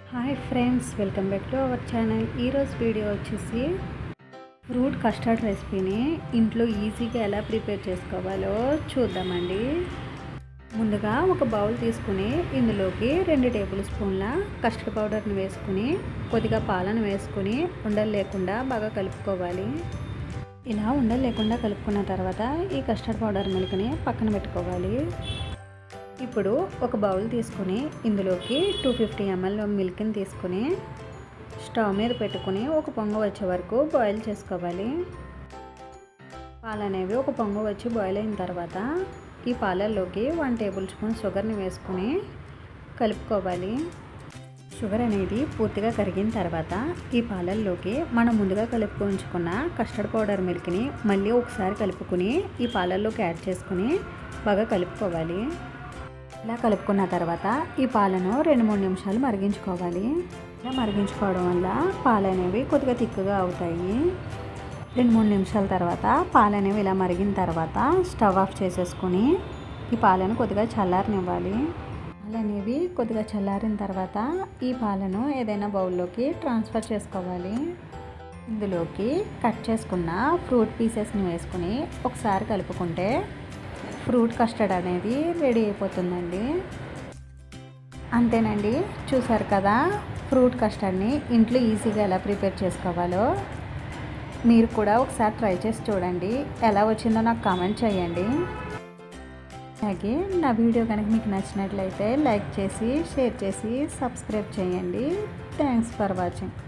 hi friends welcome back to our channel ఈరోజు video వచ్చేసి fruit custard రెసిపీని ఇంట్లో ఈజీగా ఎలా ప్రిపేర్ చేసుకోవాలో చూద్దామండి ముందుగా ఒక బౌల్ తీసుకుని ఇందులోకి రెండు టేబుల్ స్పూన్ల కస్టర్డ్ పౌడర్ని వేసుకుని కొద్దిగా పాలను వేసుకుని ఉండలు లేకుండా బాగా కలుపుకోవాలి ఇలా ఉండలు లేకుండా కలుపుకున్న తర్వాత ఈ కస్టర్డ్ పౌడర్ మిల్క్ని పక్కన పెట్టుకోవాలి ఇప్పుడు ఒక బౌల్ తీసుకుని ఇందులోకి టూ ఫిఫ్టీ ఎంఎల్ మిల్క్ని తీసుకుని స్టవ్ మీద పెట్టుకుని ఒక పొంగు వచ్చే వరకు బాయిల్ చేసుకోవాలి పాలు అనేవి ఒక పొంగు వచ్చి బాయిల్ అయిన తర్వాత ఈ పాలల్లోకి వన్ టేబుల్ స్పూన్ షుగర్ని వేసుకుని కలుపుకోవాలి షుగర్ అనేది పూర్తిగా కరిగిన తర్వాత ఈ పాలల్లోకి మనం ముందుగా కలుపుకు ఉంచుకున్న కస్టర్డ్ పౌడర్ మిల్క్ని మళ్ళీ ఒకసారి కలుపుకుని ఈ పాలల్లోకి యాడ్ చేసుకుని బాగా కలుపుకోవాలి ఇలా కలుపుకున్న తర్వాత ఈ పాలను రెండు మూడు నిమిషాలు మరిగించుకోవాలి ఇలా మరిగించుకోవడం వల్ల పాలు అనేవి కొద్దిగా తిక్కుగా అవుతాయి రెండు మూడు నిమిషాల తర్వాత పాలు అనేవి ఇలా మరిగిన తర్వాత స్టవ్ ఆఫ్ చేసేసుకొని ఈ పాలను కొద్దిగా చల్లారనివ్వాలి పాలు అనేవి కొద్దిగా చల్లారిన తర్వాత ఈ పాలను ఏదైనా బౌల్లోకి ట్రాన్స్ఫర్ చేసుకోవాలి ఇందులోకి కట్ చేసుకున్న ఫ్రూట్ పీసెస్ని వేసుకుని ఒకసారి కలుపుకుంటే ఫ్రూట్ కస్టర్డ్ అనేది రెడీ అయిపోతుందండి అంతేనండి చూసారు కదా ఫ్రూట్ కస్టర్డ్ని ఇంట్లో ఈజీగా ఎలా ప్రిపేర్ చేసుకోవాలో మీరు కూడా ఒకసారి ట్రై చేసి చూడండి ఎలా వచ్చిందో నాకు కామెంట్ చేయండి అలాగే నా వీడియో కనుక మీకు నచ్చినట్లయితే లైక్ చేసి షేర్ చేసి సబ్స్క్రైబ్ చేయండి థ్యాంక్స్ ఫర్ వాచింగ్